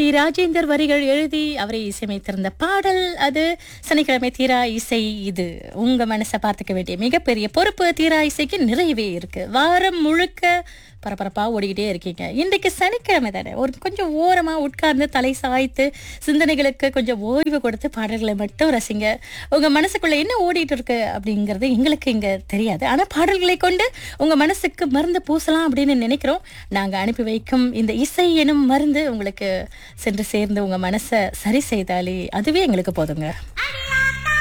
D Rajendar வரிகள் எழுதி அவரை இசையமைத்திருந்த பாடல் அது சனிக்கிழமை தீரா இசை இது உங்க மனசை பார்த்துக்க வேண்டிய மிகப்பெரிய பொறுப்பு தீரா இசைக்கு நிறையவே இருக்கு வாரம் முழுக்க பரபரப்பா ஓடிக்கிட்டே இருக்கீங்க இன்றைக்கு சனிக்கிழமை தானே ஒரு கொஞ்சம் ஓரமா உட்கார்ந்து தலை சாய்த்து சிந்தனைகளுக்கு கொஞ்சம் ஓய்வு கொடுத்து பாடல்களை மட்டும் ரசிங்க உங்க மனசுக்குள்ள என்ன ஓடிட்டு இருக்கு அப்படிங்கிறது எங்களுக்கு இங்க தெரியாது ஆனா பாடல்களை கொண்டு உங்க மனசுக்கு மருந்து பூசலாம் அப்படின்னு நினைக்கிறோம் நாங்க அனுப்பி வைக்கும் இந்த இசை எனும் மருந்து உங்களுக்கு சென்று சேர்ந்து உங்க மனசை சரி செய்தாலே அதுவே எங்களுக்கு போதுங்க